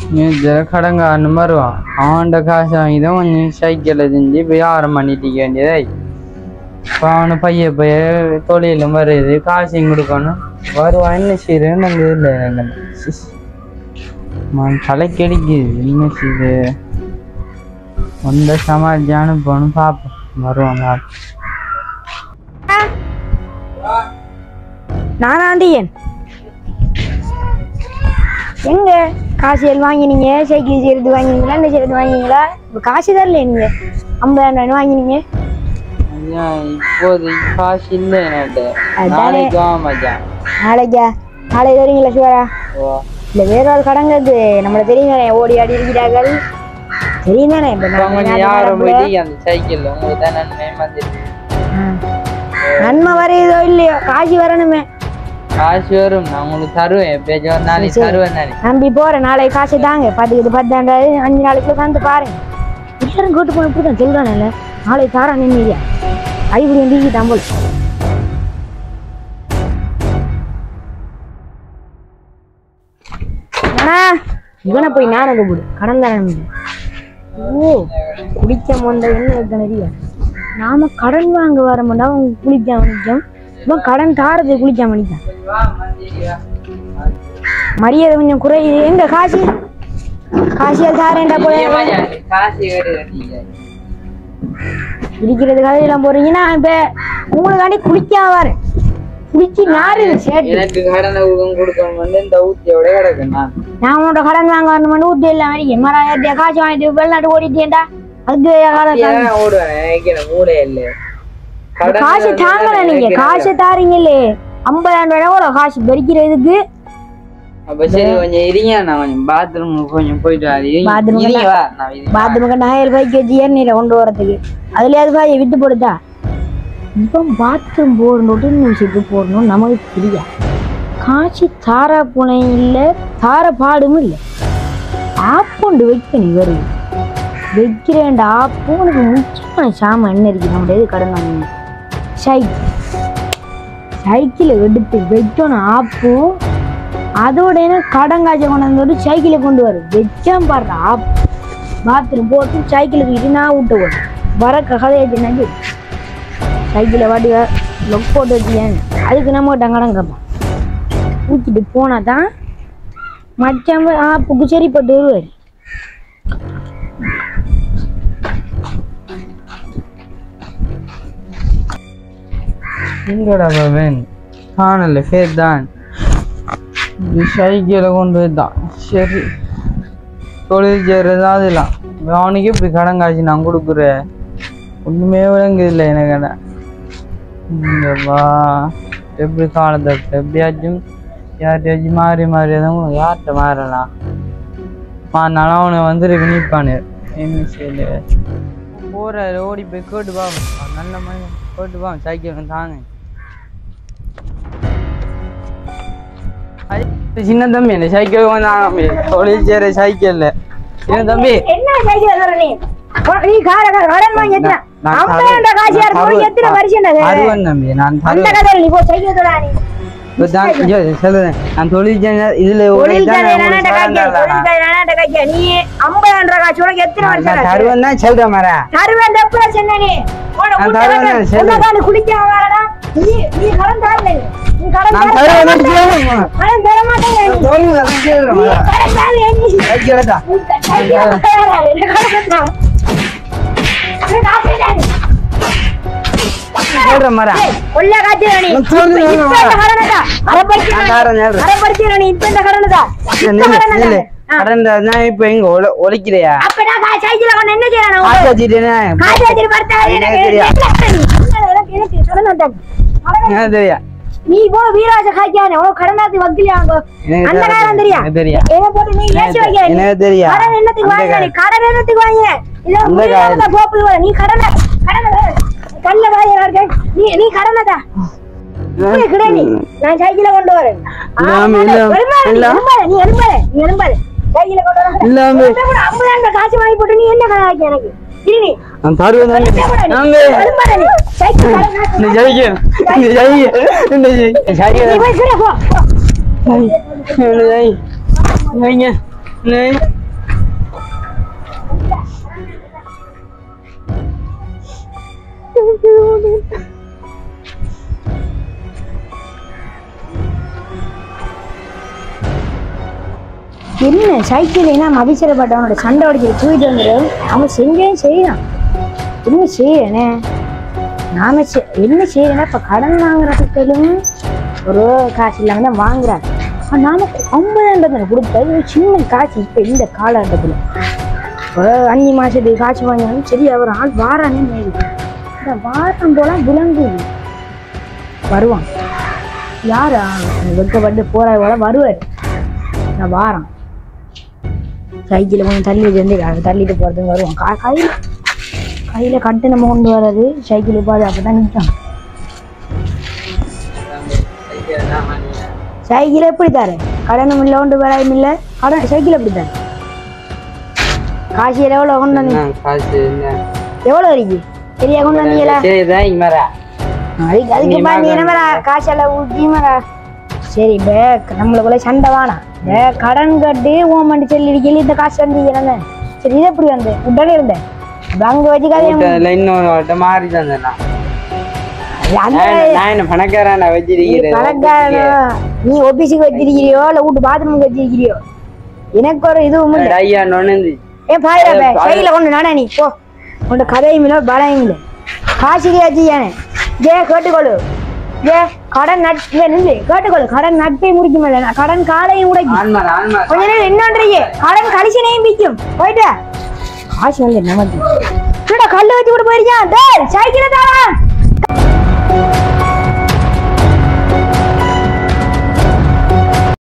கடங்காரனு வருவான் அவன்கிட்ட காசு வாங்கி தான் கொஞ்சம் சைக்கிளில் செஞ்சு வியாபாரம் பண்ணிட்டு வேண்டியதாய் இப்போ அவனு பைய பைய தொழிலும் வருது காசையும் கொடுக்கணும் வருவான் என்ன செய்யறேன்னு நாங்கள் இல்லை எனக்கு தலைக்கடிக்குது என்ன செய்யுது வந்த சமாளிச்சு அனுப்பணும் பார்ப்போம் வருவாங்க நானாண்டியன் எங்க காசு எல்லாம் வாங்கினீங்க சைக்கிள் செய்யறது வாங்கினீங்களா என்ன செய்யறது வாங்கினீங்களா இப்போ காசு தரல நீங்க ஐம்பதாயிரம் ரூபாய் வாங்கினீங்க ஐயா இப்போது காசு இல்லை என்கிட்ட அதானே. நாளைக்கு வா மச்சான் நாளைக்கா நாளைக்கு தருவீங்களா சிவரா ஓ இல்ல வேற ஒரு கடங்கிறது நம்மள தெரியும் தானே ஓடி ஆடி இருக்கிறார்கள் தெரியும் தானே இப்ப இப்போ நம்ம கொஞ்சம் நாட்டு யாரும் நடப்புல- போயிட்டு அந்த சைக்கிள் உங்களுக்கு தான் நன்மை மாதிரி ஆ. நன்மை வரையுதோ இல்லையோ காசு வரணுமே காசு வரும் நான் உங்களுக்கு தருவேன் எப்பயாச்சும் ஒரு நாளைக்கு சரி. தருவேன் நானே நம்பி போறேன் நாளைக்கு காசு தாங்க பத்துக்கு பத்தாண்டாவது அஞ்சு நாளைக்குள்ள தந்து பாருங்க எல்லாரும் கூட்டு போன இப்படி தான் சொல்றானே நாளைக்கு தாரா நின்றுயா ஐபடி வீங்கி தான் போல் அண்ணா இவனை போய் நான் கூப்பிடு கடன் தரேன் ஓ குடிக்க மொந்த என்ன இருக்கணும் நாம கடன் வாங்க வர மாட்டோம் அவன் குளிக்க மணிக்கம் இவன் கடன் தாரது குளிக்க மணிக்கான் மரியாதை கொஞ்சம் குறையுது எங்க காசு காசியால் தாரேன்டா போல காசு கேட்டு கட்டிங்க இருக்கிறது கதையெல்லாம் போறீங்கன்னா இப்ப உங்களுக்காண்டி குளிக்காம வரேன் குளிச்சு நாரு சேட்டு எனக்கு கடனை கொடுக்க கொடுக்கணும் வந்து இந்த ஊத்தியோட கிடக்கு நான் நான் உன்னோட கடன் வாங்க வரணும்னு ஊத்து இல்லை மாதிரி எம்மாயிரத்தியா காசு வாங்கிட்டு வெளிநாட்டு ஓடிட்டேன்டா அதுக்கு காலம் ஏன் ஓடுவேன் எனக்கு என்ன மூளை இல்லை கடன் காசு தாங்கல நீங்க காசு தாரீங்களே ஐம்பதாயிரம் ரூபாய் எவ்வளோ காசு பறிக்கிறதுக்கு அப்ப சரி கொஞ்சம் இருங்க நான் கொஞ்சம் பாத்ரூம் கொஞ்சம் போயிட்டு வரேன் Bathroom இருங்க வா நான் இது- பாத்ரூமுக்கு நாயிரம் ரூபாய்க்கு வச்சு ஏறினில கொண்டு வரதுக்கு அதுல அது பாய் வித்து போடுதா இவன் பாத்ரூம் போடணும் நிமிஷத்துக்கு போடணும் நமக்கு தெரியா காட்சி தார பூனை இல்லை தார பாடும் இல்லை ஆப்போண்டு வைக்க நீ வருது வைக்கிறேன்டா ஆப்பு உனக்கு முக்கியமான சாமான் என்ன இருக்கு நம்முடைய இது கடன் வாங்கி சைக்கிள் சைக்கிளை எடுத்து வைக்கணும் ஆப்பு அதோட என்ன கடன் காய்ச்ச கொண்டு வந்து சைக்கிளை கொண்டு வரும் வச்சான் பாடுற ஆப் பாத்ரூம் போட்டு சைக்கிளுக்கு இது நான் விட்டு வரும் வர கதையாச்சு நஞ்சு சைக்கிளை வாட்டி லொக் போட்டு வச்சுக்கேன் அதுக்கு நம்ம கிட்ட கடன் கேட்பான் ஊற்றிட்டு போனா தான் மச்சான் ஆப்புக்கு சரிப்பட்டு வருவார் எங்கடா பவன் காணல பேர் தான் சைக்கிளை கொண்டு போய்தான் சரி தொழில் செய்கிறது அதெல்லாம் அவனுக்கு இப்படி கடன் காய்ச்சி நான் கொடுக்குறேன் ஒன்றுமே விளங்குது இல்லை எனக்கு என்ன இந்த வா எப்படி காலத்தை எப்படியாச்சும் யார்கிட்டயாச்சும் மாறி மாறி எதுவும் யார்கிட்ட மாறலாம் மாறினாலும் அவனை வந்துருக்கு நிற்பானு என்ன செய்யல போறாரு ஓடி போய் கேட்டு வா அவன் நல்ல மனிதன் கேட்டு வா சைக்கிள் தாங்க அது சின்ன தம்பி இந்த சைக்கிள் வந்து தொழில் செய்யற சைக்கிள்ல சின்ன தம்பி என்ன சைக்கிள் சொல்ற நீ உனக்கு நீ கார கடன் வாங்கி எத்தனை நான் ஐம்பதாயிரம் காசு யார் போய் எத்தனை வருஷம் அருவன் தம்பி நான் அந்த தருவேன் கதையில் நீ போ சைக்கிள் சொல்றா நீ இப்ப தான் ஐயோ, சொல்லுறேன் நான் தொழில் செய்ய இதுல ஒரு தொழில் இதான் கதை நான் நானாட்ட உங்களுக்கு காய்க்க, சொல்றேன் தொழில் கதை நானாட்ட காய்க்க. நீ ஐம்பதாயிரம் ரூபாய் காசு உனக்கு எத்தனை நான் வருஷம் நான் ஆச்சு? தருவேன் தான் சொல்றேன் மர தருவேன் தப்புல சொன்ன நீ. உன்னை நான் விட்டு தருவேன் வேண்டாம். தான் சொல்லு. உன்னை காலு குளிக்காம வரடா. நீ நீ கடன் தரல நீ. நீ கடன் நான் தர- தருவேன் தான் தர சொல்றேன். மாட்டேன். கடன் தர மாட்டேங்க நீ. தொழில் தான் சொல்றேன் நீ மர. கடன் தரல நீ. சைக்கிளை தான். நீ சைக்கிள் தராத. நீ கடன் தர. நீ காசு இல்லை நீ. சொல்றேன் மர. ஏய், கொல்ல காய்ச்சல நீ. நான் சொல்றேன் இப்ப இந்த நான் கடனைதா. அரைப்படிச்சு நான் தரேன், சொல்றேன். அரைப்படிச்சு நீ இப்ப இந்த கடனைதா. இப்ப நில்லு, கடனை நில்லு. தானே. ஆ. கடந்த நான் இப்ப இங்க ஒல- ஒலிக்கிறியா அப்ப நான் கா- சைக்கிளை கொண்டு என்ன செய்யறேன் நான் காசு உங்களுக்கு? வச்சுட்டேனே. காசு வச்சுட்டு பார்த்தா எனக்கு எனக்கு தெரியும். எனக்கு எனக்கு கடன் வந்தாங்க. கடன் எனக்கு தெரியும். நீ போ வீராஜ காய்க்கானே உனக்கு கடனாத்து வக்கிலியா அங்க எனக்கு அந்த காலம் தெரியா எனக்கு தெரியும். என்ன போட்டு நீ ஏசி வைக்கிற நீ எனக்கு தெரியும். கடன் என்னத்துக்கு அந்த வாங்கின நீ கடன் என்னத்துக்கு வாங்கின இல்ல அந்த முடியாத காலம். போப்புது வர நீ கடனை கடனை கல்ல வாங்கினா இருக்க நீ நீ கடனதா இப்படி கிட நீ நான் சைக்கிள கொண்டு வரேன் இல்லாம, இல்லாம, எழும்பாத, நீ இல்லாம. எழும்பாத, நீ எழும்பாத, நீ எழும்பாத. சைக்கிள கொண்டு வரேன். இல்லாம. எழும்ப கூட ஐம்பதாயிரம் காசு வாங்கி போட்டு நீ என்ன கடன் ஆக்கி எனக்கு இரு நீ நான் தருவேன் தான். எழும்ப கூட நீ. நம்பு. எழும்பாத நீ. சைக்கிள் கடன் காசு இந்த சைக்கிள். இந்த சைக்கிள். இந்த சை- இந்த சைக்கிள். நீ போய் கிட போ போ. இந்த சை- இந்த சை- இந்த சை- என்ன சைக்கிள் என்ன அவசரப்பட்டவனோட சண்டை உடைச்சி தூக்கிட்டு வந்துடும் அவன் செஞ்சேன் செய்யறான் என்ன செய்யறேனே நாம செ- என்ன செய்யறேன்னா இப்ப கடன் வாங்குறதுக்கும் ஒரு காசு இல்லாம தான் வாங்குறாரு ஆனா நாம ஐம்பதாயிரம் கொடுத்தது ஒரு சின்ன காசு இப்ப இந்த காலகட்டத்துல ஒரு அஞ்சு மாசத்துக்கு காசு வாங்கினாலும் சரி அவர் ஆள் வாரானே மேலுது இந்த வாரம் போல விளங்குது வருவான் யாரா வெட்கப்பட்டு போற போல வருவார் நான் வாரம் சைக்கிளை கொஞ்சம் தள்ளி வச்சிருந்து தள்ளிட்டு போறதுக்கு வருவான் கா- கையில கையில கட்டு நம்ம கொண்டு வர்றது சைக்கிள் பாது அப்பதான் நிற்கும் சைக்கிள் எப்படி தாரு கடனும் இல்லை ஒன்று வேலையும் இல்லை கடன் சைக்கிள் எப்படி தாரு காசு எவ்வளோ கொண்டு வந்து என்ன காசு என்ன எவ்வளோ இருக்கு சரியா கொண்டு வந்தீங்களா சரிதான் இங்க மேல அதுக்கு அதுக்கு பா நீ என்ன காசெல்லாம் ஊற்றி மேடா சரி இப்போ நம்மளுக்குள்ள சண்டை வேணாம் இந்த கடன் கட்டி ஓமண்டி சொல்லி இருக்கீங்க இந்த காசு வந்தீங்க சரி இது எப்படி வந்து உடனே இருந்தேன் அப்ப அங்க வச்சுக்காதே வீட்டுல இன்னொரு வாட்ட மாறி தந்தேன் அந்த நான் என்ன பணக்காரன் நீ வச்சிருக்கிறேன் பணக்காரனா நீ ஆபீஸுக்கு வச்சிருக்கிறியோ இல்ல வீட்டு பாத்ரூமுக்கு வச்சிருக்கிறியோ எனக்கு ஒரு இதுவும் இல்லை ஐயா நொண்ணு ஏ பாயிரா பே சைக்கிள் கொண்டு நானே நீ போ உன்ட கதையும் இல்லை பலையும் இல்லை காசுக்கு வச்சியானே ஜே கேட்டுக்கொள்ளு ஜே கடன் நட்பு நின்று கேட்டுக்கொள்ளு கடன் நட்பை முடிக்கும் இல்லை கடன் காலையும் உடைக்கும் ஆன்மார் ஆன்மார் கொஞ்ச நேரம் என்னன்றீங்க கடன் கலிசனையும் பிக்கும் போயிட்டா காசு வந்து நமக்கு கல்லு வச்சு விட்டு போயிருக்கான் டேய் சைக்கிளை தாரா